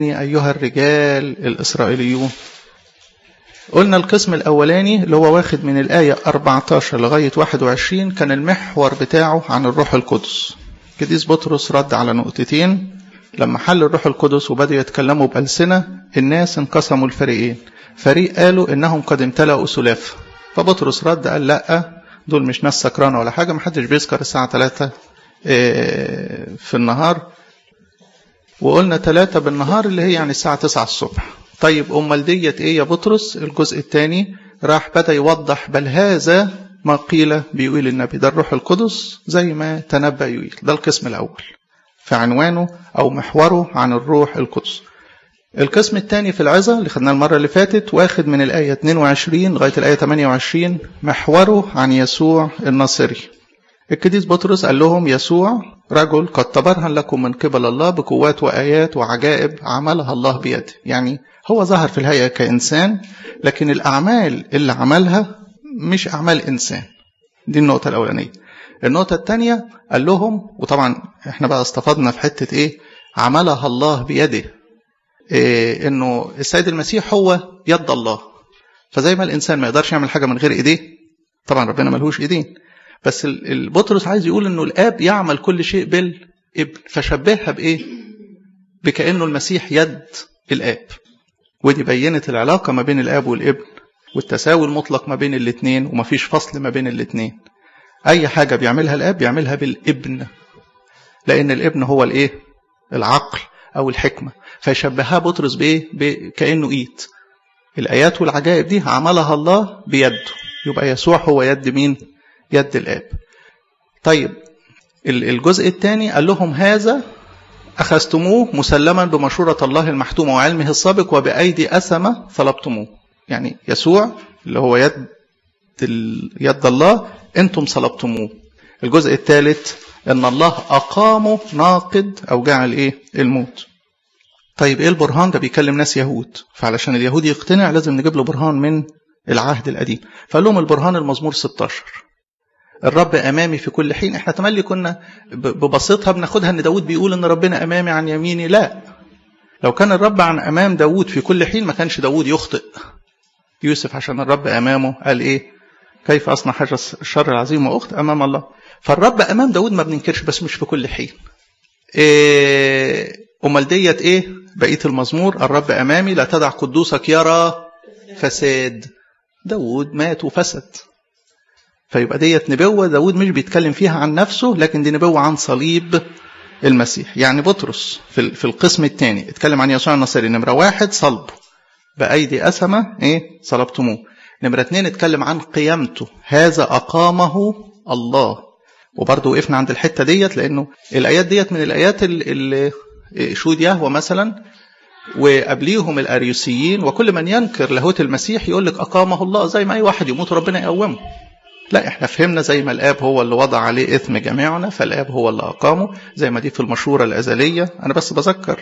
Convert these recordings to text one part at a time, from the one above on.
أيها الرجال الإسرائيليون قلنا القسم الأولاني اللي هو واخد من الآية 14 لغاية 21 كان المحور بتاعه عن الروح القدس قديس بطرس رد على نقطتين لما حل الروح القدس وبدأوا يتكلموا بألسنة الناس انقسموا الفريقين فريق قالوا إنهم قد امتلأوا سلافة فبطرس رد قال لأ دول مش ناس سكرانة ولا حاجة محدش بيسكر الساعة 3 في النهار وقلنا 3 بالنهار اللي هي يعني الساعة 9 الصبح طيب أمال ديت إيه يا بطرس الجزء الثاني راح بدأ يوضح بل هذا ما قيل بيقول النبي ده الروح القدس زي ما تنبأ يقول ده القسم الأول في عنوانه أو محوره عن الروح القدس القسم الثاني في العظة اللي خدناه المرة اللي فاتت واخد من الآية 22 لغاية الآية 28 محوره عن يسوع الناصري القديس بطرس قال لهم يسوع رجل قد تبرهن لكم من قبل الله بقوات وآيات وعجائب عملها الله بيده يعني هو ظهر في الهيئة كإنسان لكن الأعمال اللي عملها مش أعمال إنسان دي النقطة الأولانية النقطة الثانية قال لهم وطبعا احنا بقى استفدنا في حتة ايه عملها الله بيده إيه انه السيد المسيح هو يد الله فزي ما الانسان ما يقدرش يعمل حاجة من غير ايديه طبعا ربنا ملهوش ايدين بس البطرس عايز يقول انه الاب يعمل كل شيء بالابن فشبهها بايه بكانه المسيح يد الاب ودي بينت العلاقة ما بين الاب والابن والتساوي المطلق ما بين الاثنين ومفيش فصل ما بين الاثنين اي حاجة بيعملها الاب بيعملها بالابن لان الابن هو الايه العقل او الحكمة فيشبهها بطرس بايه كانه ايد الايات والعجائب دي عملها الله بيده يبقى يسوع هو يد مين يد الاب طيب الجزء الثاني قال لهم هذا أخذتموه مسلما بمشورة الله المحتومة وعلمه السابق وبأيدي أسمة طلبتموه يعني يسوع اللي هو يد يد الله أنتم صلبتموه الجزء الثالث أن الله أقامه ناقد أو جعل إيه الموت طيب إيه البرهان ده بيكلم ناس يهود فعلشان اليهود يقتنع لازم نجيب له برهان من العهد القديم فقال لهم البرهان المزمور 16 الرب امامي في كل حين احنا تملي كنا ببساطها بناخدها ان داود بيقول ان ربنا امامي عن يميني لا لو كان الرب عن امام داود في كل حين ما كانش داود يخطئ يوسف عشان الرب امامه قال ايه كيف اصنع حاجه الشر العظيم واخت امام الله فالرب امام داود ما بننكرش بس مش في كل حين إيه امال ديت ايه بقيه المزمور الرب امامي لا تدع قدوسك يرى فساد داود مات وفسد فيبقى ديت نبوة داود مش بيتكلم فيها عن نفسه لكن دي نبوة عن صليب المسيح يعني بطرس في, في القسم الثاني اتكلم عن يسوع الناصري نمرة واحد صلبه بأيدي أسمة ايه صلبتموه نمرة اتنين اتكلم عن قيامته هذا أقامه الله وبرضه وقفنا عند الحتة ديت لأنه الآيات ديت من الآيات اللي شهود يهوى مثلا وقبليهم الأريوسيين وكل من ينكر لاهوت المسيح يقول لك أقامه الله زي ما أي واحد يموت ربنا يقومه لا احنا فهمنا زي ما الاب هو اللي وضع عليه اثم جميعنا فالاب هو اللي اقامه زي ما دي في المشوره الازليه انا بس بذكر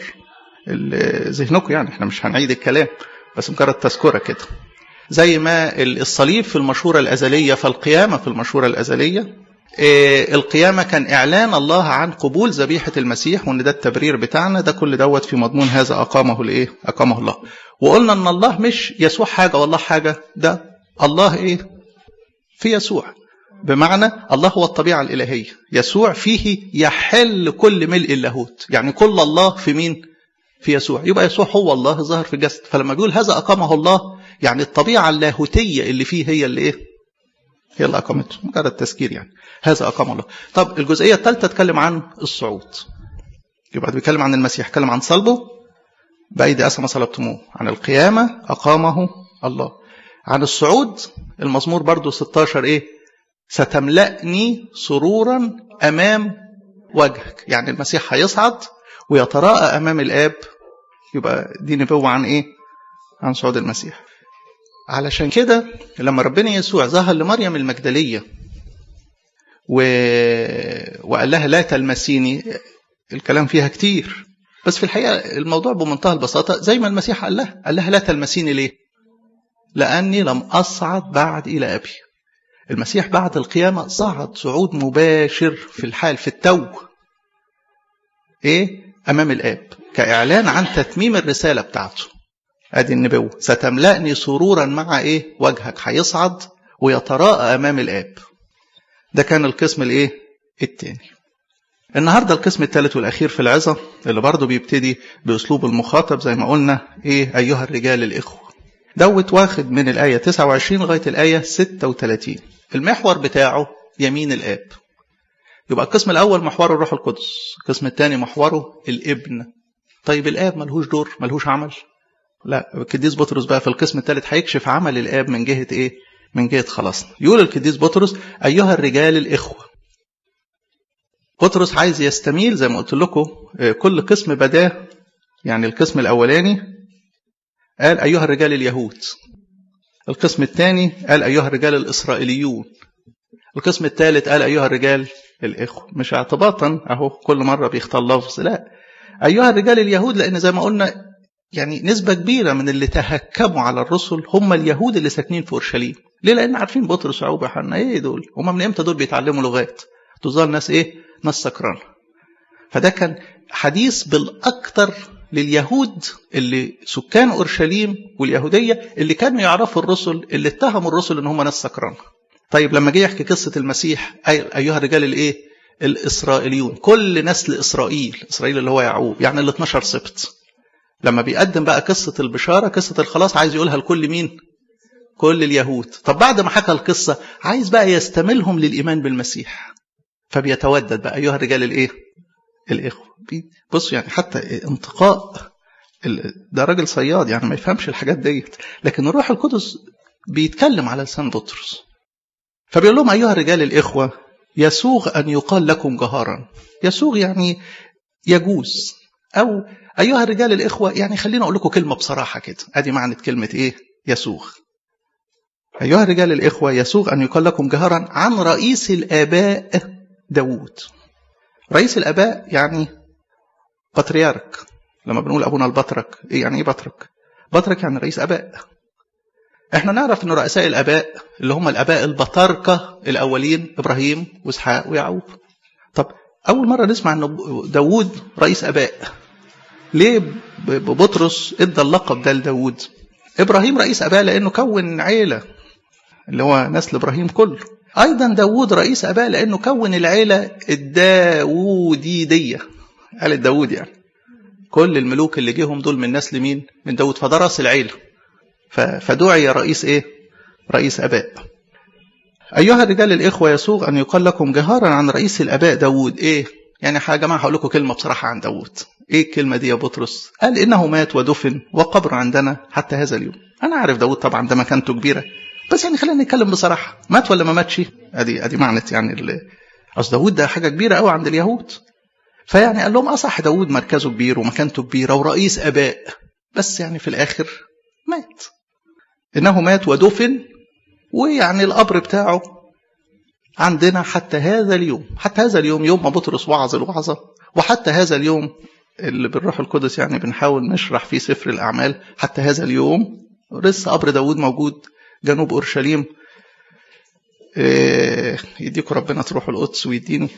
ذهنكم يعني احنا مش هنعيد الكلام بس مجرد تذكره كده زي ما الصليب في المشوره الازليه فالقيامه في المشوره الازليه اه القيامة كان إعلان الله عن قبول ذبيحة المسيح وإن ده التبرير بتاعنا ده كل دوت في مضمون هذا أقامه الإيه؟ أقامه الله. وقلنا إن الله مش يسوع حاجة والله حاجة ده الله إيه؟ في يسوع بمعنى الله هو الطبيعة الإلهية يسوع فيه يحل كل ملء اللاهوت يعني كل الله في مين في يسوع يبقى يسوع هو الله ظهر في الجسد فلما بيقول هذا أقامه الله يعني الطبيعة اللاهوتية اللي فيه هي اللي إيه هي اللي أقامته مجرد تذكير يعني هذا أقام الله طب الجزئية الثالثة تتكلم عن الصعود يبقى بيتكلم عن المسيح يتكلم عن صلبه بأيدي أسمى صلبتموه عن القيامة أقامه الله عن الصعود المزمور برضو 16 ايه ستملأني سرورا امام وجهك يعني المسيح هيصعد ويتراءى امام الاب يبقى دي نبوة عن ايه عن صعود المسيح علشان كده لما ربنا يسوع ظهر لمريم المجدلية و... وقال لها لا تلمسيني الكلام فيها كتير بس في الحقيقة الموضوع بمنتهى البساطة زي ما المسيح قال لها قال لها لا تلمسيني ليه لأني لم أصعد بعد إلى أبي المسيح بعد القيامة صعد صعود مباشر في الحال في التو إيه أمام الآب كإعلان عن تتميم الرسالة بتاعته ادي النبوة ستملأني سرورا مع ايه وجهك هيصعد ويتراءى امام الاب ده كان القسم الايه التاني النهارده القسم الثالث والاخير في العظه اللي برضه بيبتدي باسلوب المخاطب زي ما قلنا ايه ايها الرجال الاخوه دوت واخد من الايه 29 لغايه الايه 36 المحور بتاعه يمين الاب يبقى القسم الاول محوره الروح القدس القسم الثاني محوره الابن طيب الاب ملهوش دور ملهوش عمل لا القديس بطرس بقى في القسم الثالث هيكشف عمل الاب من جهه ايه من جهه خلاصنا يقول القديس بطرس ايها الرجال الاخوه بطرس عايز يستميل زي ما قلت لكم كل قسم بداه يعني القسم الاولاني قال ايها الرجال اليهود القسم الثاني قال ايها الرجال الاسرائيليون القسم الثالث قال ايها الرجال الاخوه مش اعتباطا اهو كل مره بيختار لفظ لا ايها الرجال اليهود لان زي ما قلنا يعني نسبة كبيرة من اللي تهكموا على الرسل هم اليهود اللي ساكنين في أورشليم ليه لأن عارفين بطرس وعوب وحنا إيه دول هم من إمتى دول بيتعلموا لغات تظل ناس إيه ناس سكران فده كان حديث بالأكثر لليهود اللي سكان أورشليم واليهودية اللي كانوا يعرفوا الرسل اللي اتهموا الرسل إن هم ناس سكران طيب لما جه يحكي قصة المسيح أي أيها الرجال الإيه الإسرائيليون كل نسل إسرائيل إسرائيل اللي هو يعقوب يعني ال 12 سبط لما بيقدم بقى قصة البشارة قصة الخلاص عايز يقولها لكل مين كل اليهود طب بعد ما حكى القصة عايز بقى يستملهم للإيمان بالمسيح فبيتودد بقى أيها الرجال الإيه الإخوة بصوا يعني حتى انتقاء ده راجل صياد يعني ما يفهمش الحاجات ديت لكن الروح القدس بيتكلم على لسان بطرس فبيقول لهم أيها الرجال الإخوة يسوغ أن يقال لكم جهارا يسوغ يعني يجوز أو أيها الرجال الإخوة يعني خلينا أقول لكم كلمة بصراحة كده أدي معنى كلمة إيه يسوغ أيها الرجال الإخوة يسوغ أن يقال لكم جهرا عن رئيس الآباء داوود رئيس الآباء يعني بطريرك لما بنقول أبونا البطرك إيه يعني إيه بطرك بطرك يعني رئيس آباء احنا نعرف ان رؤساء الاباء اللي هم الاباء البطاركه الاولين ابراهيم واسحاق ويعقوب طب اول مره نسمع ان داوود رئيس اباء ليه بطرس ادى اللقب ده لداود ابراهيم رئيس اباء لانه كون عيله اللي هو نسل ابراهيم كله ايضا داود رئيس اباء لانه كون العيله الداووديديه عيله داود يعني كل الملوك اللي جيهم دول من نسل مين من داود فده راس العيله فدعي رئيس ايه رئيس اباء ايها الرجال الاخوه يسوغ ان يقال لكم جهارا عن رئيس الاباء داود ايه يعني يا جماعه هقول لكم كلمه بصراحه عن داود ايه الكلمه دي يا بطرس قال انه مات ودفن وقبر عندنا حتى هذا اليوم انا عارف داود طبعا ده مكانته كبيره بس يعني خلينا نتكلم بصراحه مات ولا ما ماتش ادي ادي معنى يعني اصل داود ده حاجه كبيره قوي عند اليهود فيعني قال لهم اصح داود مركزه كبير ومكانته كبيره ورئيس اباء بس يعني في الاخر مات انه مات ودفن ويعني القبر بتاعه عندنا حتى هذا اليوم حتى هذا اليوم يوم ما بطرس وعظ الوعظه وحتى هذا اليوم اللي بالروح القدس يعني بنحاول نشرح فيه سفر الأعمال حتى هذا اليوم لسه قبر داود موجود جنوب أورشليم إيه يديكم ربنا تروحوا القدس ويديني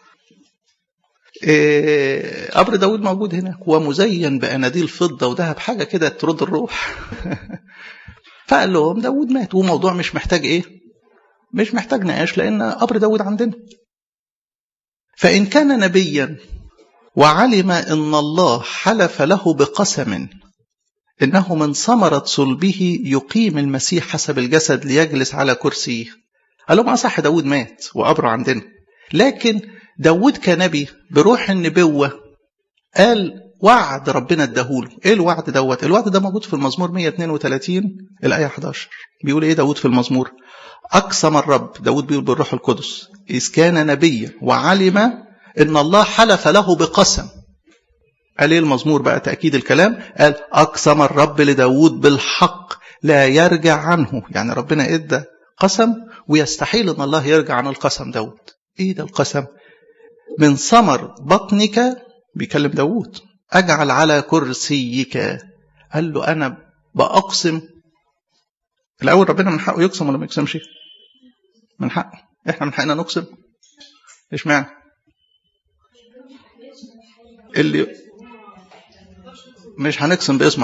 إيه قبر داود موجود هناك ومزين بأناديل فضة وذهب حاجة كده ترد الروح فقال لهم داود مات وموضوع مش محتاج ايه مش محتاج نقاش لأن قبر داود عندنا فإن كان نبيا وعلم ان الله حلف له بقسم انه من ثمره صلبه يقيم المسيح حسب الجسد ليجلس على كرسيه قال لهم اصح داود مات وقبره عندنا لكن داود كنبي بروح النبوه قال وعد ربنا اداهوله ايه الوعد دوت الوعد ده موجود في المزمور 132 الايه 11 بيقول ايه داود في المزمور اقسم الرب داود بيقول بالروح القدس اذ كان نبيا وعلم ان الله حلف له بقسم قال ايه المزمور بقى تأكيد الكلام قال أقسم الرب لداود بالحق لا يرجع عنه يعني ربنا ادى قسم ويستحيل ان الله يرجع عن القسم داود ايه ده القسم من ثمر بطنك بيكلم داود اجعل على كرسيك قال له انا باقسم الاول ربنا من حقه يقسم ولا ما يقسمش من حقه احنا من حقنا نقسم ايش معنى اللي مش هنقسم باسمه